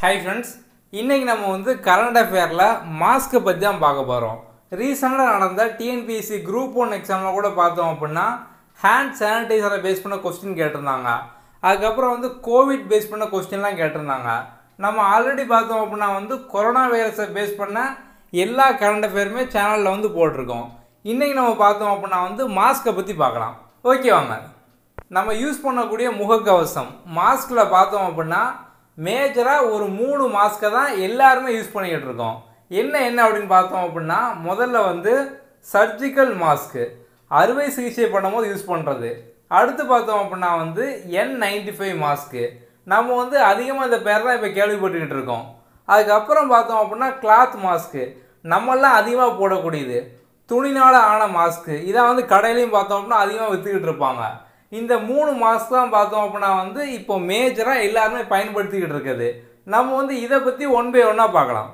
hi friends இன்றைக்கி நம்ம வந்து கரண்ட் அஃபேரில் மாஸ்க்கை பற்றி தான் பார்க்க போகிறோம் ரீசெண்டாக நடந்த டிஎன்பிஎஸ்சி குரூப் ஒன் எக்ஸாமில் கூட பார்த்தோம் அப்படின்னா ஹேண்ட் சானிடைசரை பேஸ் பண்ண கொஸ்டின் கேட்டிருந்தாங்க அதுக்கப்புறம் வந்து கோவிட் பேஸ் பண்ண கொஸ்டின்லாம் கேட்டிருந்தாங்க நம்ம ஆல்ரெடி பார்த்தோம் அப்படின்னா வந்து கொரோனா வைரஸை பேஸ் பண்ண எல்லா கரண்ட் அஃபேருமே சேனலில் வந்து போட்டிருக்கோம் இன்றைக்கி நம்ம பார்த்தோம் அப்படின்னா வந்து மாஸ்க்கை பற்றி பார்க்கலாம் ஓகே வாங்க நம்ம யூஸ் பண்ணக்கூடிய முகக்கவசம் மாஸ்கில் பார்த்தோம் அப்படின்னா மேஜராக ஒரு மூணு மாஸ்க்கை தான் எல்லாருமே யூஸ் பண்ணிக்கிட்டு இருக்கோம் என்ன என்ன அப்படின்னு பார்த்தோம் அப்படின்னா முதல்ல வந்து சர்ஜிக்கல் மாஸ்க்கு அறுவை சிகிச்சை பண்ணும்போது யூஸ் பண்ணுறது அடுத்து பார்த்தோம் அப்படின்னா வந்து என் நைன்டி ஃபைவ் மாஸ்க்கு நம்ம வந்து அதிகமாக இந்த பேர் தான் இப்போ கேள்விப்பட்டுக்கிட்டு இருக்கோம் அதுக்கப்புறம் பார்த்தோம் அப்படின்னா கிளாத் மாஸ்க்கு நம்மெல்லாம் அதிகமாக போடக்கூடியது துணினால் ஆன மாஸ்க்கு இதான் வந்து கடையிலையும் பார்த்தோம் அப்படின்னா அதிகமாக விற்றுக்கிட்டு இருப்பாங்க இந்த மூணு மாஸ்க் தான் பார்த்தோம் அப்படின்னா வந்து இப்போ மேஜராக எல்லாருமே பயன்படுத்திக்கிட்டு இருக்குது நம்ம வந்து இதை பற்றி ஒன் பை ஒன்னாக பார்க்கலாம்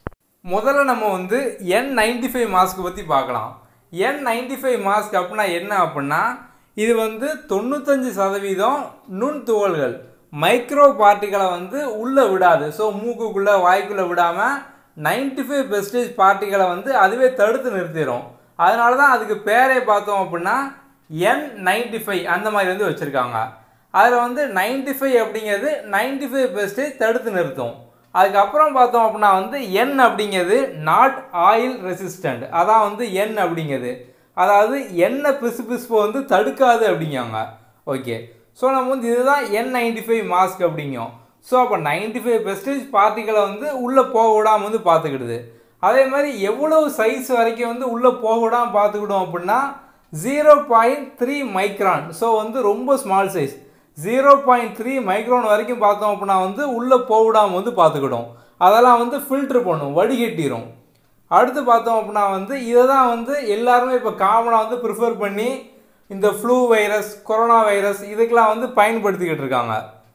முதல்ல நம்ம வந்து என் நைன்டி ஃபைவ் மாஸ்க் பற்றி பார்க்கலாம் என் நைன்டி ஃபைவ் மாஸ்க் அப்படின்னா என்ன அப்படின்னா இது வந்து தொண்ணூத்தஞ்சு சதவீதம் நுண் துகள்கள் மைக்ரோ பார்ட்டிகளை வந்து உள்ளே விடாது ஸோ மூக்குக்குள்ளே வாய்க்குள்ளே விடாமல் நைன்டி ஃபைவ் பெர்சன்டேஜ் பார்ட்டிகளை வந்து அதுவே தடுத்து நிறுத்திடும் அதனால தான் அதுக்கு பேரே பார்த்தோம் அப்படின்னா என் நைன்டி ஃபைவ் அந்த மாதிரி வந்து வச்சுருக்காங்க அதில் வந்து நைன்டி ஃபைவ் அப்படிங்கிறது நைன்டி ஃபைவ் பெர்சன்டேஜ் தடுத்து நிறுத்தும் அதுக்கப்புறம் பார்த்தோம் அப்படின்னா வந்து என் அப்படிங்கிறது நாட் ஆயில் ரெசிஸ்டண்ட் அதான் வந்து என் அப்படிங்கிறது அதாவது எண்ணெய் பிசு பிசுப்பை வந்து தடுக்காது அப்படிங்காங்க ஓகே ஸோ நம்ம வந்து இதுதான் என் நைன்டி ஃபைவ் மாஸ்க் அப்படிங்கும் ஸோ அப்போ நைன்டி ஃபைவ் பெர்சன்டேஜ் பார்ட்டிகளை வந்து உள்ளே போக விடாமல் வந்து பார்த்துக்கிடுது அதே மாதிரி எவ்வளோ சைஸ் வரைக்கும் வந்து உள்ளே போக விடாமல் பார்த்துக்கிட்டோம் அப்படின்னா zero point three micron so வந்து ரொம்ப small size zero point three micron வரைக்கும் பார்த்தோம் அப்படின்னா வந்து உள்ளே போவிடாமல் வந்து பார்த்துக்கிடும் அதெல்லாம் வந்து ஃபில்ட்ரு பண்ணும் வடிகட்டிடும் அடுத்து பார்த்தோம் அப்படின்னா வந்து இதை தான் வந்து எல்லாருமே இப்போ காமனாக வந்து ப்ரிஃபர் பண்ணி இந்த ஃப்ளூ வைரஸ் கொரோனா வைரஸ் இதுக்கெலாம் வந்து பயன்படுத்திக்கிட்டு இருக்காங்க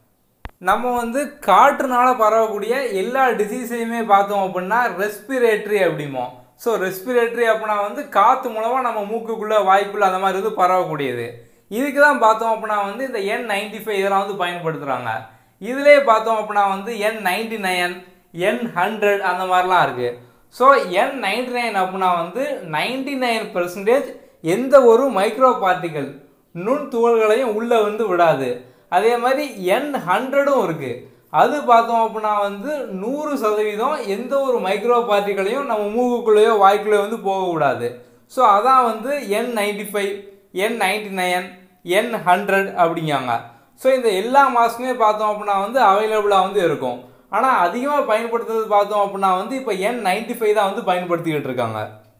நம்ம வந்து காற்றுனால பரவக்கூடிய எல்லா டிசீஸையுமே பார்த்தோம் அப்படின்னா ரெஸ்பிரேட்டரி அப்படிமோ ஸோ ரெஸ்பிரேட்டரி அப்படின்னா வந்து காற்று மூலமாக நம்ம மூக்குக்குள்ளே வாய்க்குள்ளே அந்த மாதிரி வந்து பரவக்கூடியது இதுக்கு தான் பார்த்தோம் அப்படின்னா வந்து இந்த என் நைன்டி ஃபைவ் இதெல்லாம் வந்து பயன்படுத்துகிறாங்க இதிலே பார்த்தோம் அப்படின்னா வந்து N ninety nine N hundred அந்த மாதிரிலாம் இருக்குது ஸோ என் நைன்டி நைன் அப்படின்னா வந்து நைன்டி நைன் பெர்சன்டேஜ் எந்த ஒரு மைக்ரோ பார்ட்டிகள் நுண் துகள்களையும் உள்ளே வந்து விடாது அதே மாதிரி என் ஹண்ட்ரடும் இருக்குது அது பார்த்தோம் அப்படின்னா வந்து நூறு சதவீதம் எந்த ஒரு மைக்ரோ பார்ட்டிகளையும் நம்ம மூக்குக்குள்ளேயோ வாய்க்குள்ளேயோ வந்து போகக்கூடாது ஸோ அதான் வந்து N ninety five N ninety nine N hundred அப்படிங்காங்க ஸோ இந்த எல்லா மாஸ்க்குமே பார்த்தோம் அப்படின்னா வந்து அவைலபிளாக வந்து இருக்கும் ஆனால் அதிகமாக பயன்படுத்துறது பார்த்தோம் அப்படின்னா வந்து இப்போ என் நைன்டி ஃபைவ் தான் வந்து பயன்படுத்திக்கிட்டு இருக்காங்க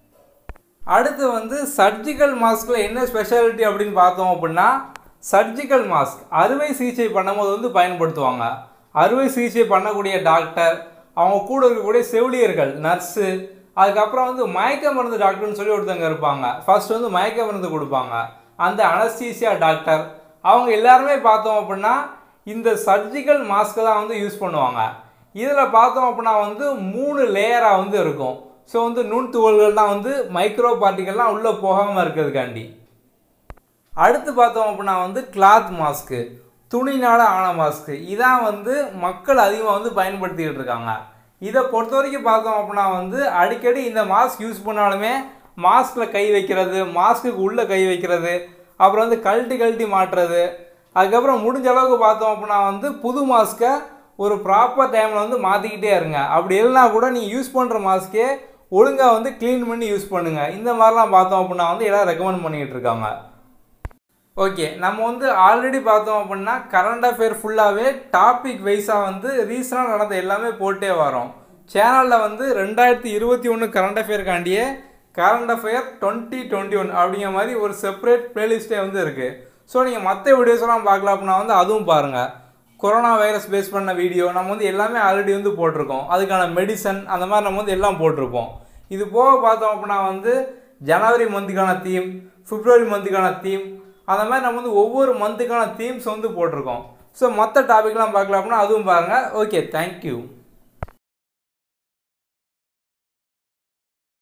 அடுத்து வந்து சர்ஜிக்கல் மாஸ்கில் என்ன ஸ்பெஷாலிட்டி அப்படின்னு பார்த்தோம் அப்படின்னா சர்ஜிக்கல் மாஸ்க் அறுவை சிகிச்சை பண்ணும்போது வந்து பயன்படுத்துவாங்க அறுவை சிகிச்சை பண்ணக்கூடிய டாக்டர் அவங்க கூட இருக்கக்கூடிய செவிலியர்கள் நர்ஸு அதுக்கப்புறம் வந்து மயக்க மருந்து டாக்டர்னு சொல்லி ஒருத்தவங்க இருப்பாங்க ஃபர்ஸ்ட் வந்து மயக்க மருந்து கொடுப்பாங்க அந்த அனஸ்தீசியா டாக்டர் அவங்க எல்லாருமே பார்த்தோம் அப்படின்னா இந்த சர்ஜிக்கல் மாஸ்க்கை தான் வந்து யூஸ் பண்ணுவாங்க இதில் பார்த்தோம் அப்படின்னா வந்து மூணு லேயராக வந்து இருக்கும் ஸோ வந்து நுண் துகள்கள்லாம் வந்து மைக்ரோ பார்ட்டிகள்லாம் உள்ளே போகாமல் இருக்கிறதுக்காண்டி அடுத்து பார்த்தோம் அப்படின்னா வந்து கிளாத் மாஸ்க்கு துணினால ஆன மாஸ்க்கு இதான் வந்து மக்கள் அதிகமாக வந்து பயன்படுத்திக்கிட்டு இருக்காங்க இதை பொறுத்த வரைக்கும் பார்த்தோம் அப்படின்னா வந்து அடிக்கடி இந்த மாஸ்க் யூஸ் பண்ணாலுமே மாஸ்கில் கை வைக்கிறது மாஸ்க்குக்கு உள்ளே கை வைக்கிறது அப்புறம் வந்து கழட்டி கழட்டி மாட்டுறது அதுக்கப்புறம் முடிஞ்ச அளவுக்கு பார்த்தோம் அப்படின்னா வந்து புது மாஸ்க்கை ஒரு ப்ராப்பர் டைமில் வந்து மாற்றிக்கிட்டே இருங்க அப்படி இல்லைனா கூட நீங்கள் யூஸ் பண்ணுற மாஸ்க்கே ஒழுங்காக வந்து க்ளீன் பண்ணி யூஸ் பண்ணுங்கள் இந்த மாதிரிலாம் பார்த்தோம் அப்படின்னா வந்து எல்லாம் ரெக்கமெண்ட் பண்ணிக்கிட்டு இருக்காங்க ஓகே நம்ம வந்து ஆல்ரெடி பார்த்தோம் அப்படின்னா கரண்ட் அஃபேர் ஃபுல்லாகவே டாபிக் வைஸாக வந்து ரீசனாக நடந்த எல்லாமே போட்டே வரோம் சேனலில் வந்து ரெண்டாயிரத்தி இருபத்தி ஒன்று கரண்ட் அஃபேருக்காண்டியே current affair twenty twenty one அப்படிங்கிற மாதிரி ஒரு செப்பரேட் ப்ளேலிஸ்ட்டே வந்து இருக்குது ஸோ நீங்கள் மற்ற வீடியோஸ்லாம் பார்க்கலாம் அப்படின்னா வந்து அதுவும் பாருங்கள் கொரோனா வைரஸ் பேஸ் பண்ண வீடியோ நம்ம வந்து எல்லாமே ஆல்ரெடி வந்து போட்டிருக்கோம் அதுக்கான மெடிசன் அந்த மாதிரி நம்ம வந்து எல்லாம் போட்டிருப்போம் இது போக பார்த்தோம் அப்படின்னா வந்து ஜனவரி மந்த்துக்கான தீம் பிப்ரவரி மந்த்துக்கான தீம் அந்த மாதிரி நம்ம வந்து ஒவ்வொரு மந்த்துக்கான தீம்ஸ் வந்து போட்டிருக்கோம் ஸோ மற்ற டாபிக்லாம் பார்க்கலாம் அப்படின்னா அதுவும் பாருங்கள் ஓகே தேங்க்யூ